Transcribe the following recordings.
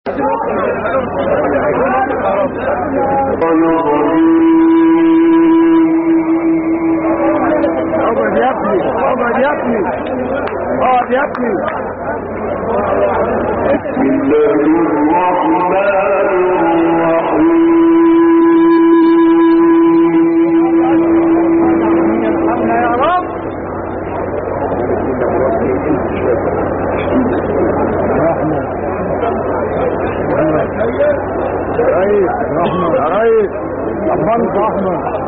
اقعد يا ابني اقعد يا ابني اقعد يا ابني بسم الله الرحمن الرحيم يا رب ريس رحمة يا ريس أفضل رحمة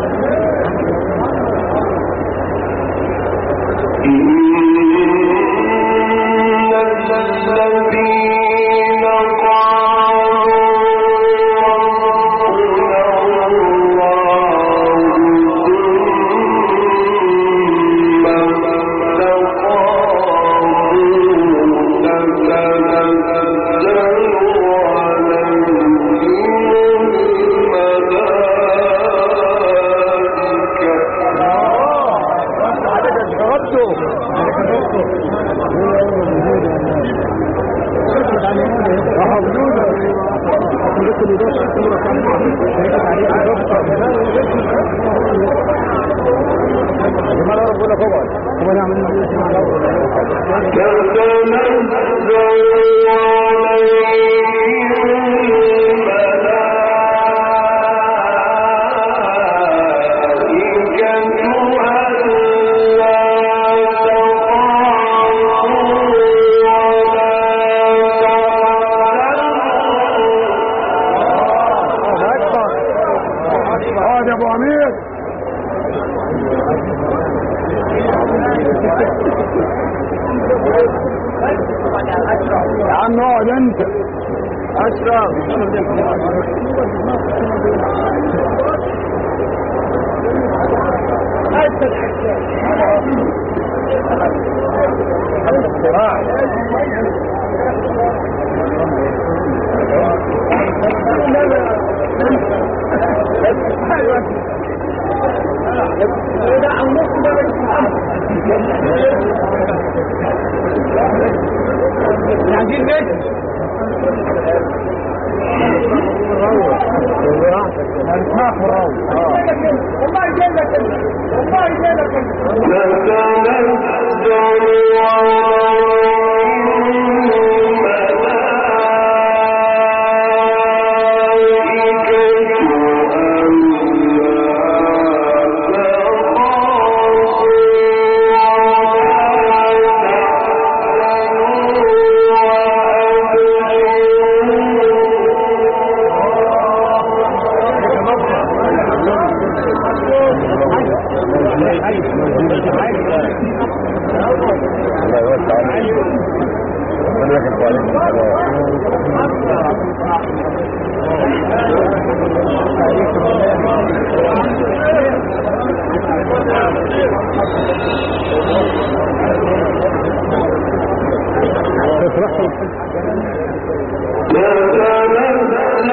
إن الذين قالوا ربنا الله ثم استقاموا تتنزل عليهم الملائكة عليك اتغربته تتنزل عليهم الملائكة ألا تخافوا ولا تحزنوا اقعد يا ابو امير يا عم اقعد انت اشرف عايزين نجم والله جايبك والله جايبك تتنزل عليهم الملائكة الله يوسع عليك ربنا يحب عليك تتنزل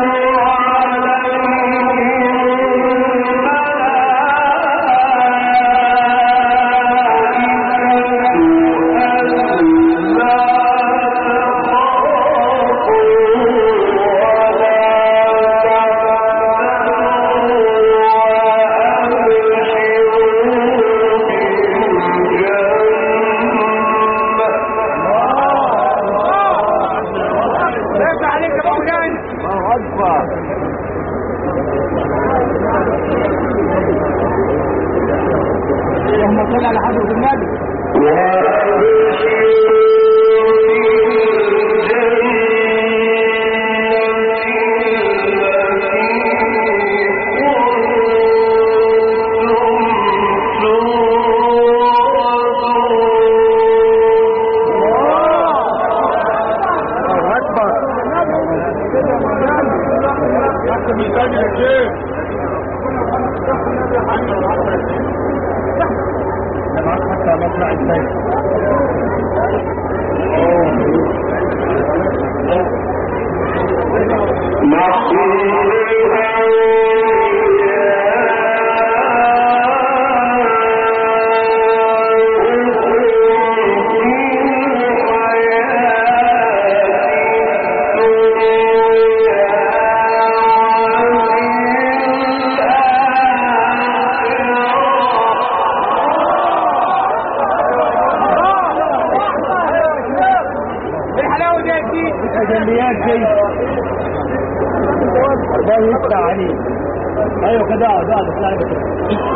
ليس عليك يا مولانا الله اكبر اللهم صل على حضرة النبي الله اكبر حتى مطلع الليل Yeah. تجليات دي الله يفتح عليك ايوه كده اقعد اقعد اطلع لي كده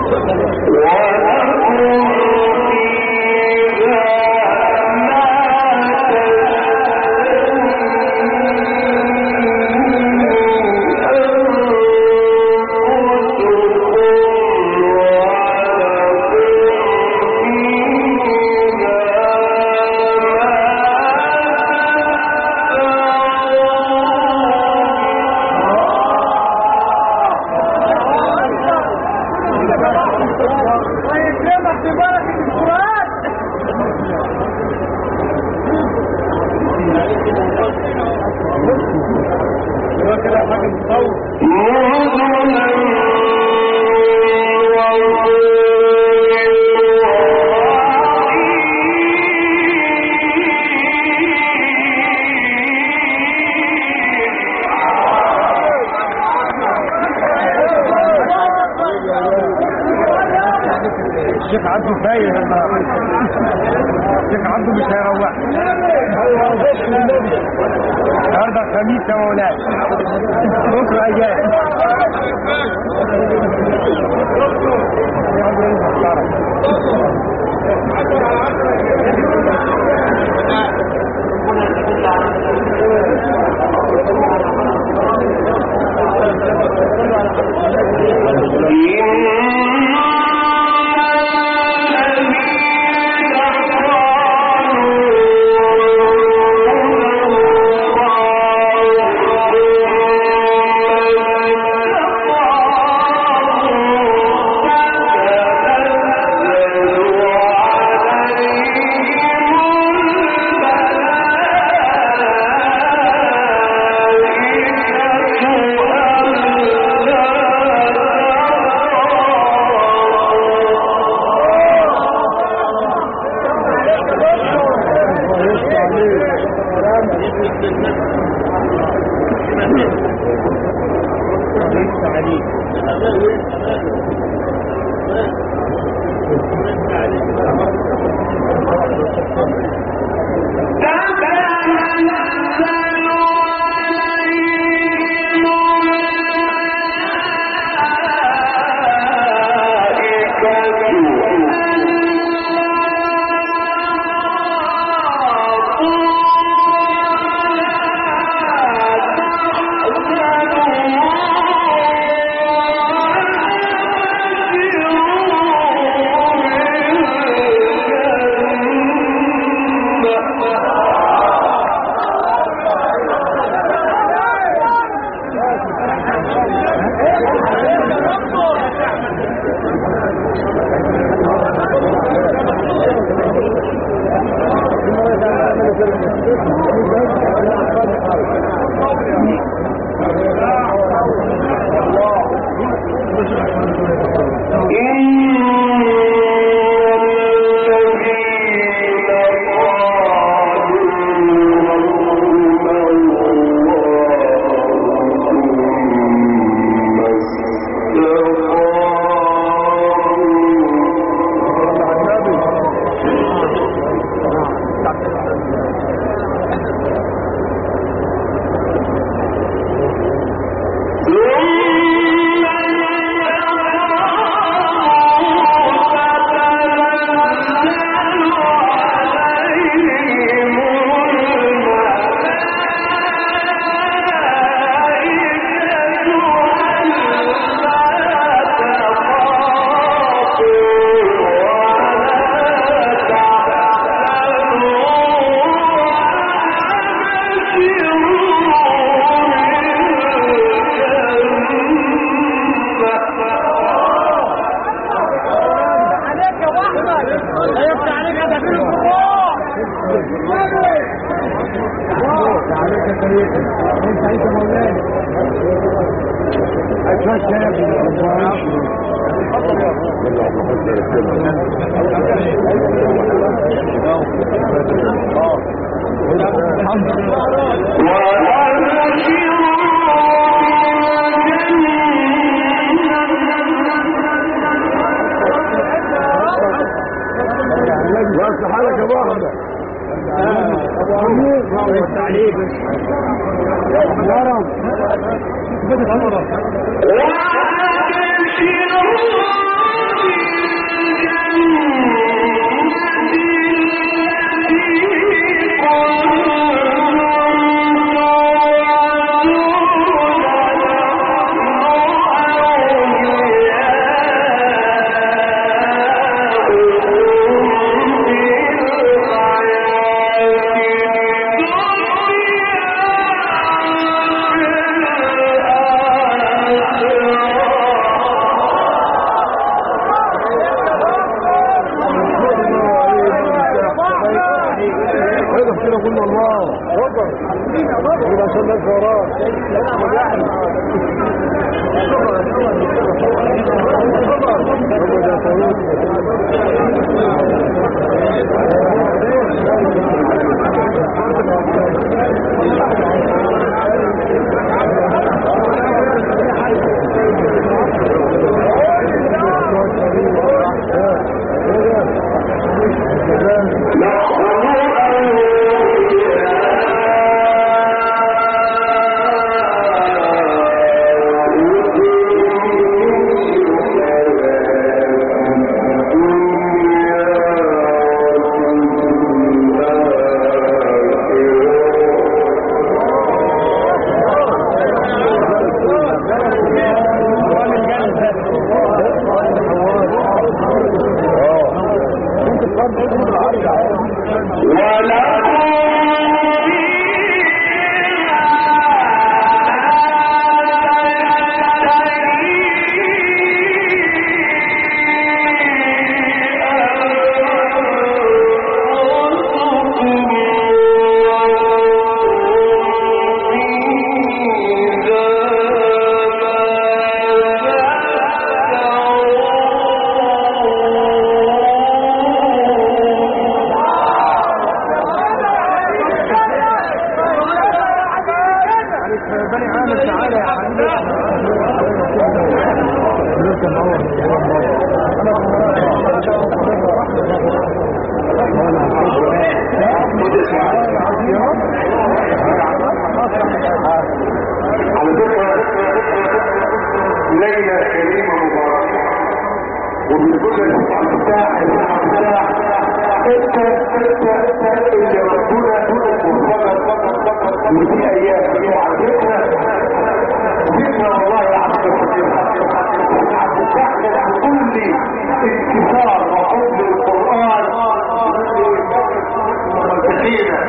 الشيخ عبده فايق النهارده الشيخ عبده مش هيروح النهارده خميس يا مولاي بكره اجازه بس حالك يا ابو احمد الله يفتح عليك اقف كده قلنا الله اقف كده عشان الناس وراك بني عامر تعالى يا حبيبي على فكرة ليلة كريمة مباركة وبنقول لك على الساعة الساعة انت انت انت اللي ربنا وفقط فقط فقط ودي ايام دي على فكرة ذكرى والله العظيم عبد الفتاح بكل انتصار وحب القرآن منتخينا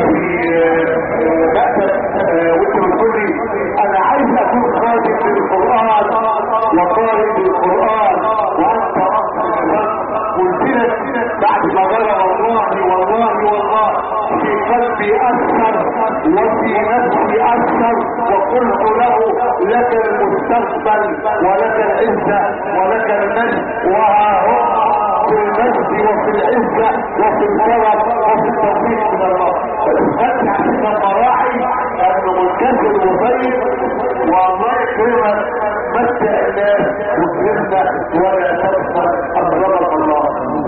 وانت بتقول لي انا عايز اكون خادم للقران وقارئ للقران وانت رب قلت لك بعد ما قال والله والله والله في قلبي اثر وفي نفسي اثر وقلت له لك المستقبل ولك العزه ولك المجد وها هو في المجد وفي العزه وفي الكرم وفي التوفيق من الله فتح من المراعي انه منكسر وطيب والله يكرمك متع الناس وكرمنا ولا تنسى اكرمك الله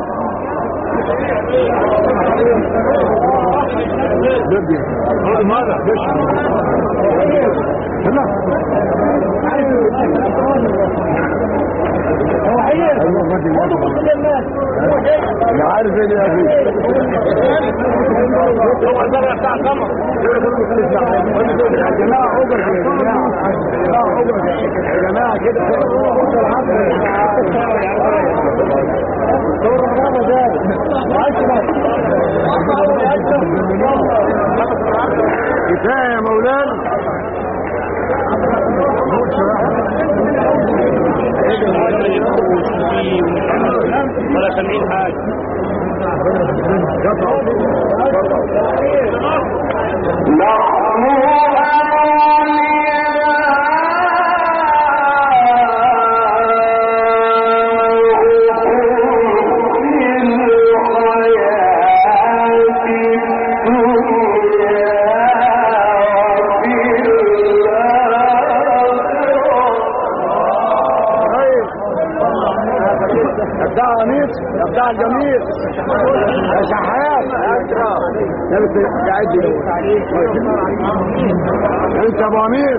بدي هذا ماذا ليش لا هو حقيقي انا عارف ايه يا اخي هو الزرع بتاع القمر يا جماعه اوبر يا جماعه يا جماعه اوبر يا جماعه كده كفايه يا مولانا ولا سامعين حاجه ابداع قميص ابداع الجميل يا شحات لابس قاعد انت ابو امير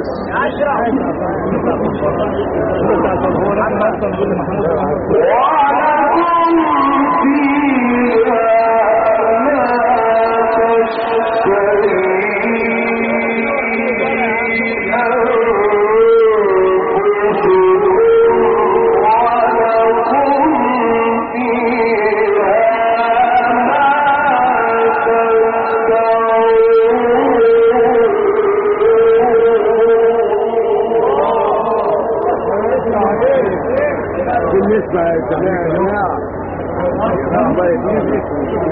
بالنسبة يا جماعة الله يهديك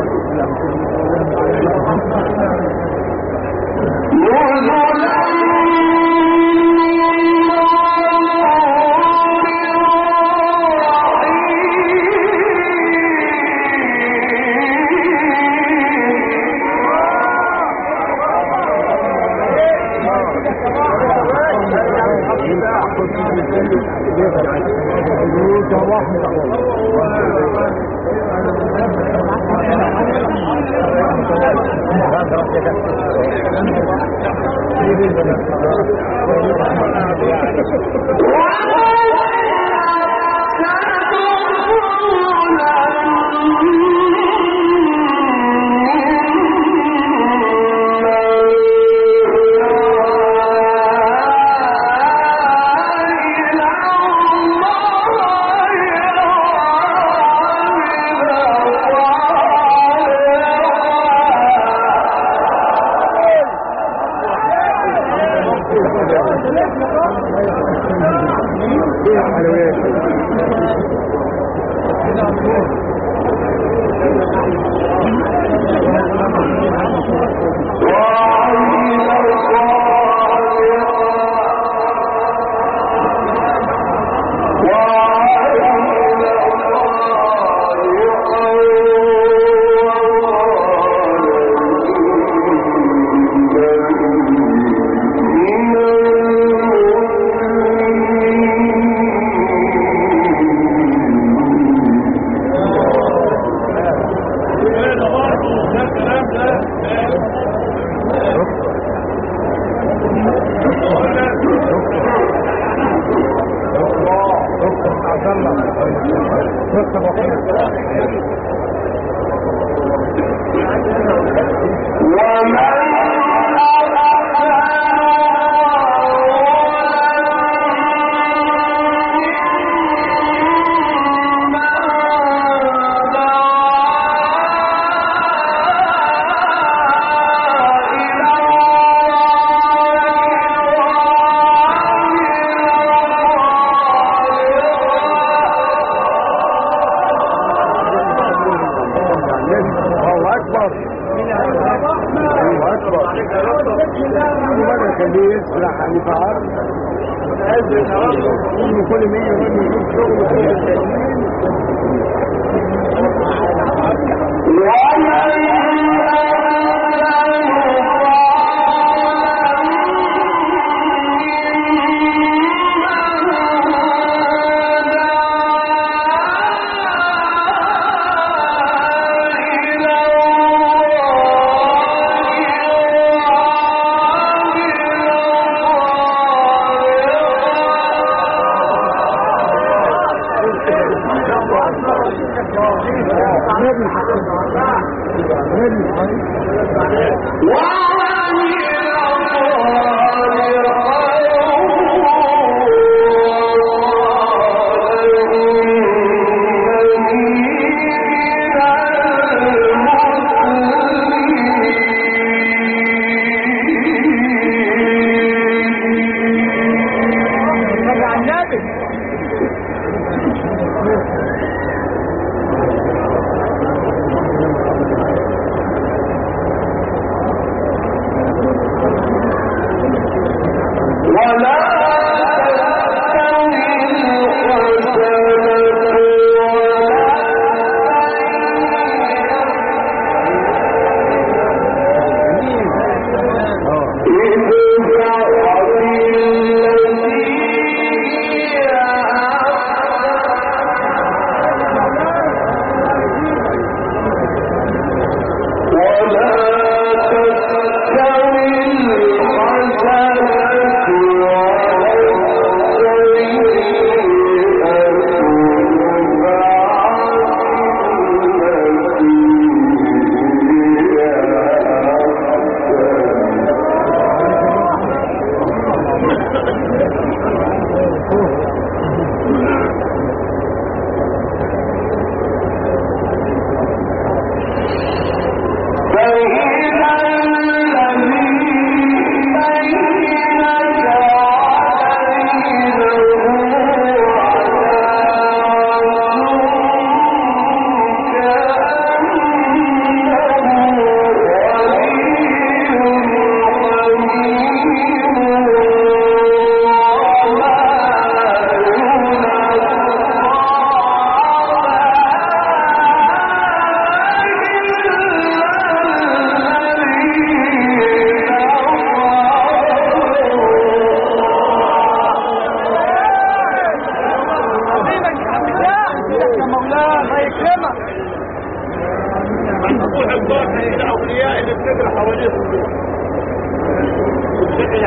الله اكبر الله اكبر ربنا يخليه يسرح عن فعال من كل مية يقول يجيب شغل كل نبي نبي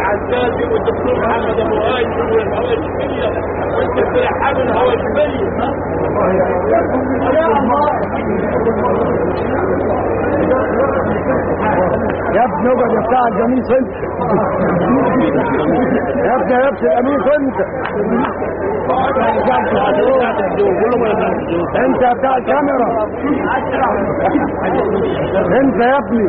العزازي والدكتور محمد ابو هاشم والهواء الشماليه وانت في حال الهواء الشماليه يا ابني اقعد يا بتاع القميص انت يا ابني يا ابني القميص انت انت يا بتاع الكاميرا انت يا ابني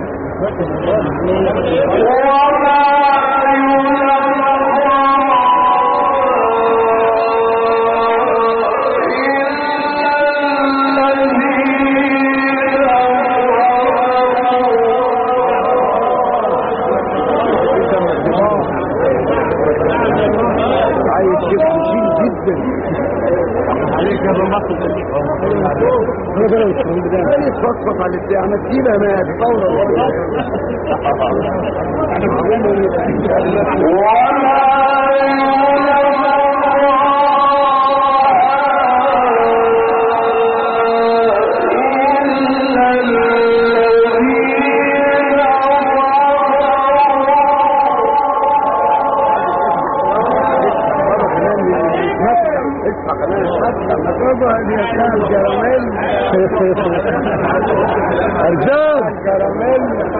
عايز شيء شيء جدا عليك يا بمصر انا اتفصفص على الاستعانة تجيبها ما تطور ارجوك كراميل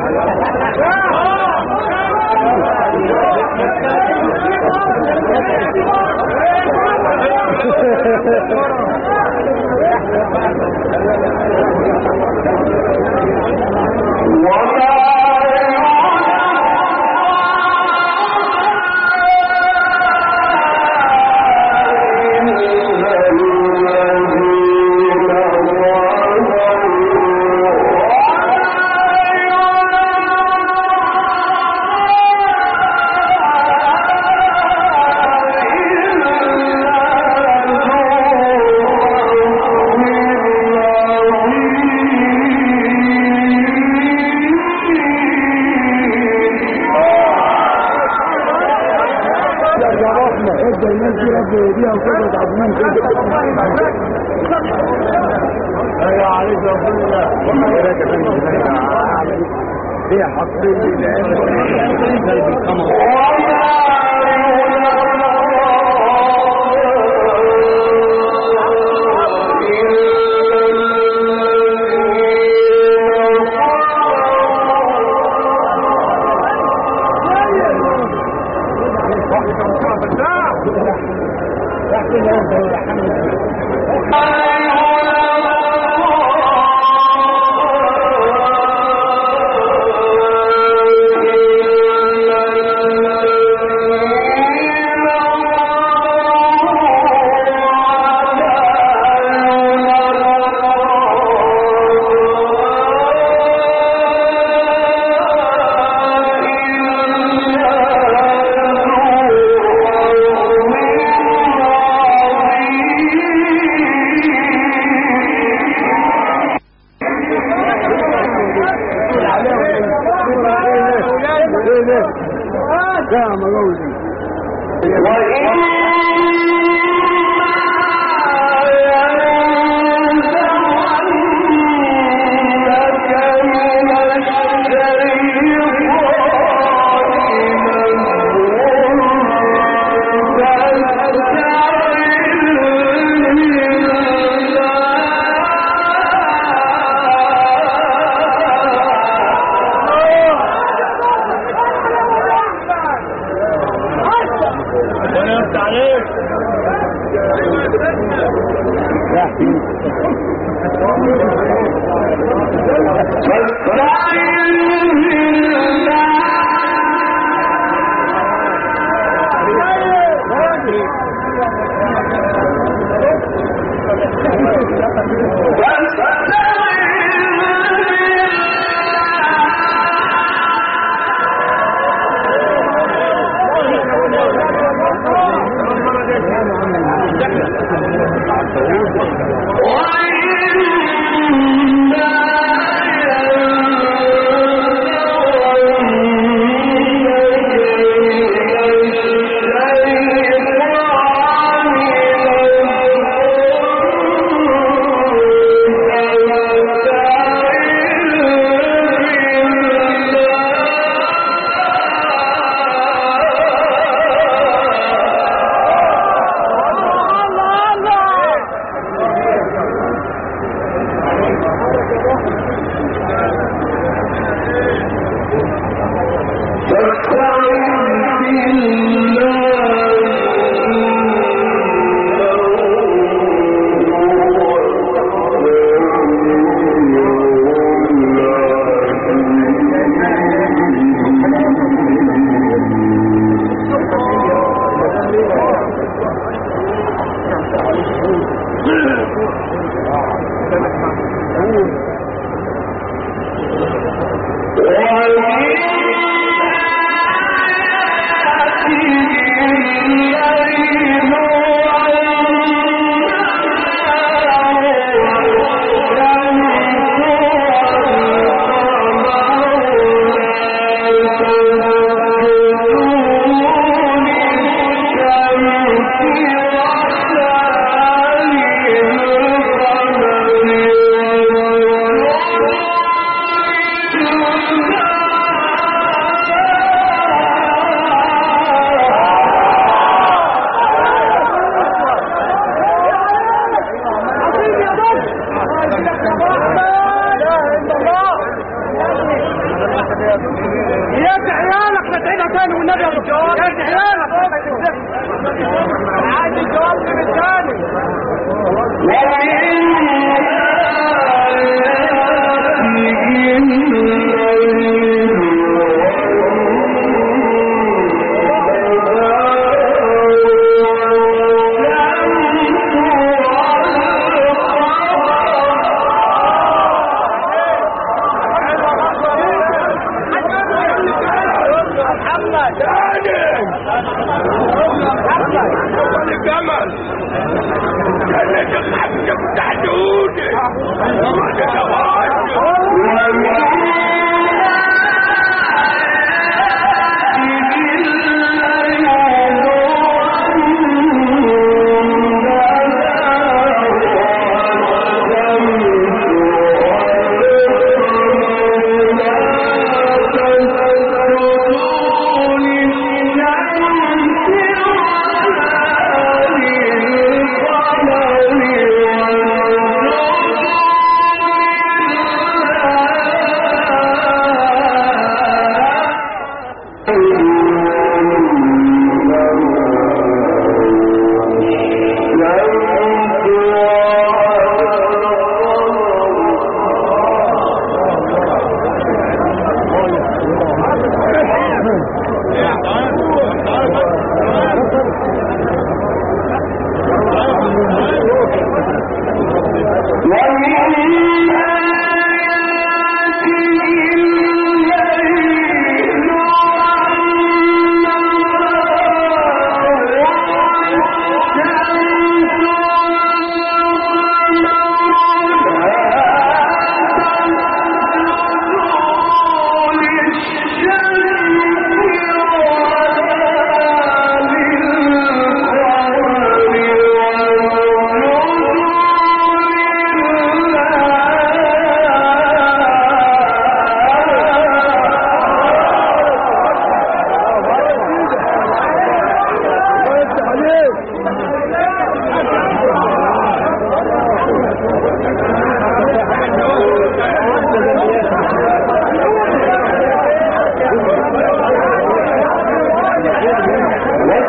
يا رحمة ادى الناس دي رب يهديها وتقعد عدنان كده ايوه عليك يا ربنا والله يا راجل هي حاطين لي يا مغولي ربنا يفتح عليك Oh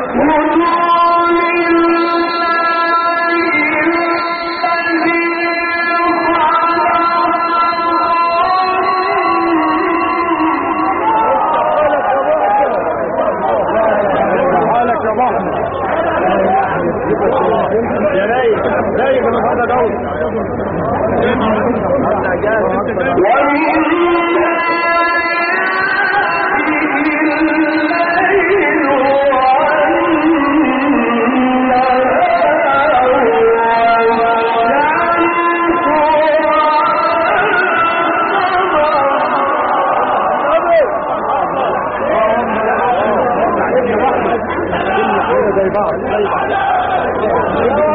حالك يا محمد يا رايق رايق من هذا دور زي بعض زي بعض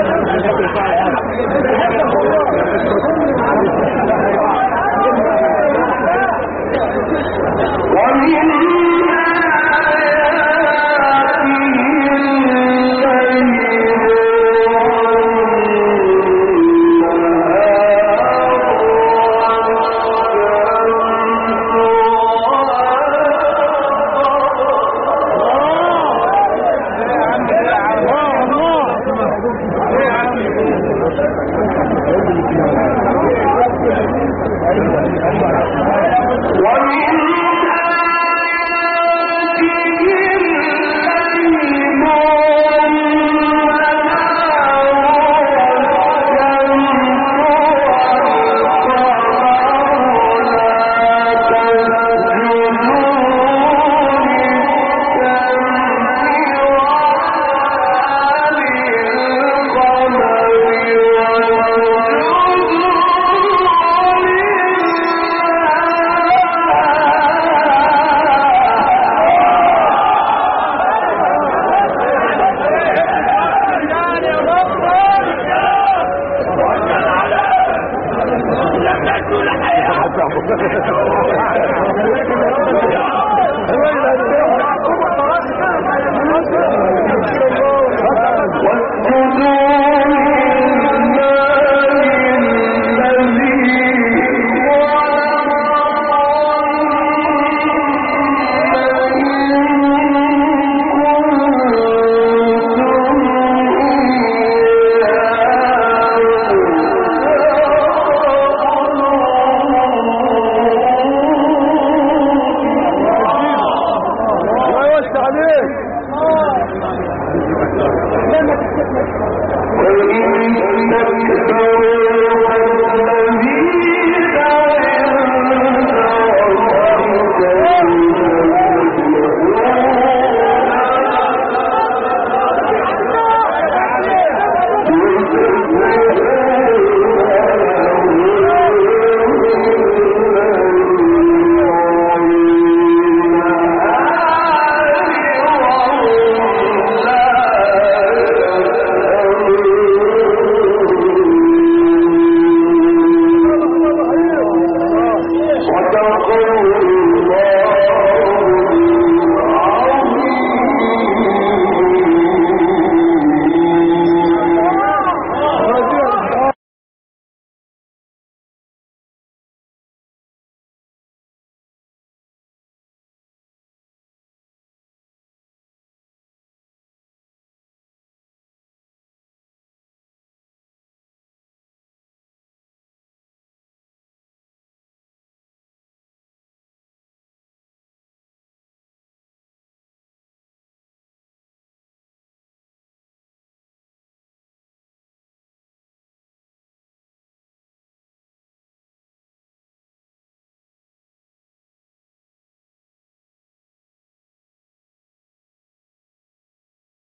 الله يوسع عليك وإنك